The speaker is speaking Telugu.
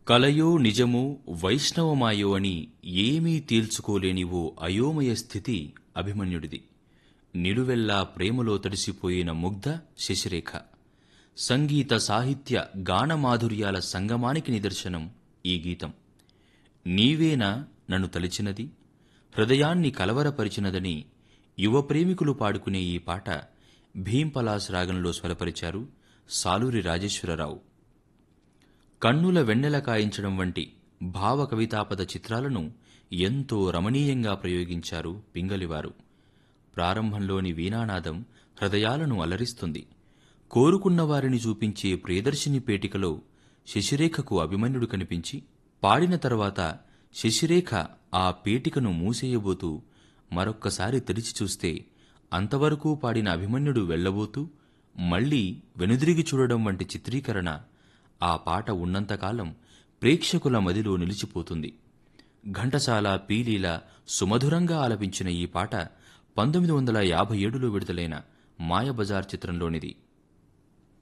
కలయో నిజమో వైష్ణవమాయో అని ఏమీ తేల్చుకోలేని ఓ అయోమయ స్థితి అభిమన్యుడిది నిలువెల్లా ప్రేమలో తడిసిపోయిన ముగ్ధ శశిరేఖ సంగీత సాహిత్య గానమాధుర్యాల సంగమానికి నిదర్శనం ఈ గీతం నీవేనా నన్ను తలిచినది హృదయాన్ని కలవరపరిచినదని యువ ప్రేమికులు పాడుకునే ఈ పాట భీంపలాస్ రాగంలో స్వరపరిచారు సాలూరి రాజేశ్వరరావు కన్నుల వెన్నెల కాయించడం వంటి భావ కవితాపద చిత్రాలను ఎంతో రమణీయంగా ప్రయోగించారు పింగలివారు ప్రారంభంలోని వీణానాదం హృదయాలను అలరిస్తుంది కోరుకున్న వారిని చూపించే ప్రియదర్శిని పేటికలో శశిరేఖకు అభిమన్యుడు కనిపించి పాడిన తర్వాత శశిరేఖ ఆ పేటికను మూసేయబోతూ మరొక్కసారి తెరిచి చూస్తే అంతవరకు పాడిన అభిమన్యుడు వెళ్ళబోతూ మళ్లీ వెనుదిరిగి చూడడం వంటి చిత్రీకరణ ఆ పాట ఉన్నంతకాలం ప్రేక్షకుల మదిలో నిలిచిపోతుంది ఘంటసాల పీలీల సుమధురంగా ఆలపించిన ఈ పాట పంతొమ్మిది వందల యాభై ఏడులో విడుదలైన మాయబజార్ చిత్రంలోనిది